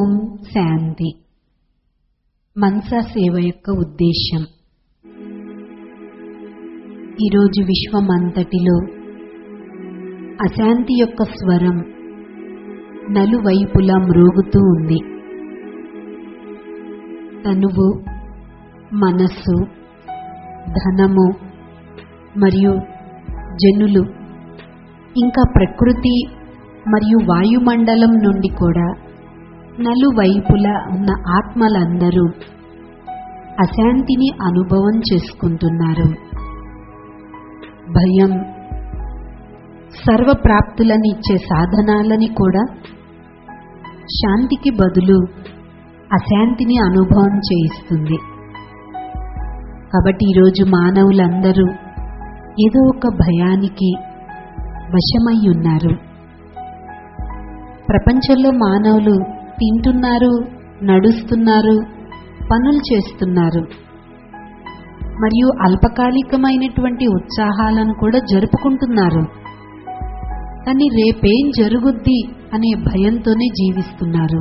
ఓం శాంతి మనసా సేవ యొక్క ఉద్దేశం ఈరోజు విశ్వమంతటిలో అశాంతి యొక్క స్వరం నలువైపులా మ్రోగుతూ ఉంది తనువు మనస్సు ధనము మరియు జనులు ఇంకా ప్రకృతి మరియు వాయుమండలం నుండి కూడా నలువైపులా ఉన్న ఆత్మలందరూ అశాంతిని అనుభవం చేసుకుంటున్నారు భయం సర్వప్రాప్తులనిచ్చే సాధనాలని కూడా శాంతికి బదులు అశాంతిని అనుభవం చేయిస్తుంది కాబట్టి ఈరోజు మానవులందరూ ఏదో ఒక భయానికి వశమై ఉన్నారు ప్రపంచంలో మానవులు తింటున్నారు నడుస్తున్నారు పనులు చేస్తున్నారు మరియు అల్పకాలికమైనటువంటి ఉత్సాహాలను కూడా జరుపుకుంటున్నారు కానీ రేపేం జరుగుద్ది అనే భయంతోనే జీవిస్తున్నారు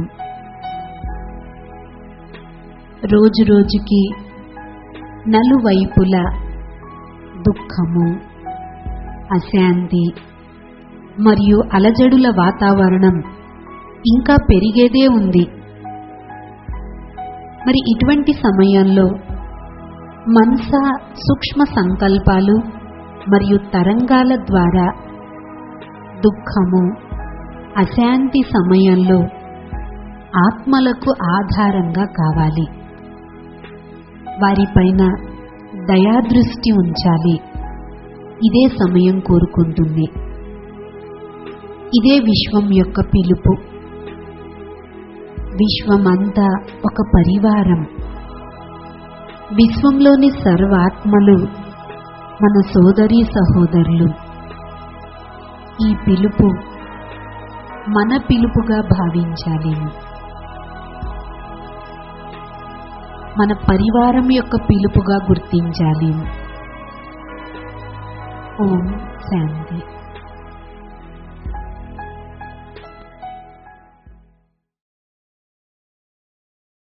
రోజు రోజుకి నలువైపుల దుఃఖము అశాంతి మరియు అలజడుల వాతావరణం ఇంకా పెరిగేదే ఉంది మరి ఇటువంటి సమయంలో మనస సూక్ష్మ సంకల్పాలు మరియు తరంగాల ద్వారా దుఃఖము అశాంతి సమయంలో ఆత్మలకు ఆధారంగా కావాలి వారిపైన దయాదృష్టి ఉంచాలి ఇదే సమయం కోరుకుంటుంది ఇదే విశ్వం యొక్క పిలుపు విశ్వమంతా ఒక పరివారం విశ్వంలోని సర్వాత్మలు మన సోదరీ సహోదరులు ఈ పిలుపు మన పిలుపుగా భావించాలి మన పరివారం యొక్క పిలుపుగా గుర్తించాలి ఓం శాంతి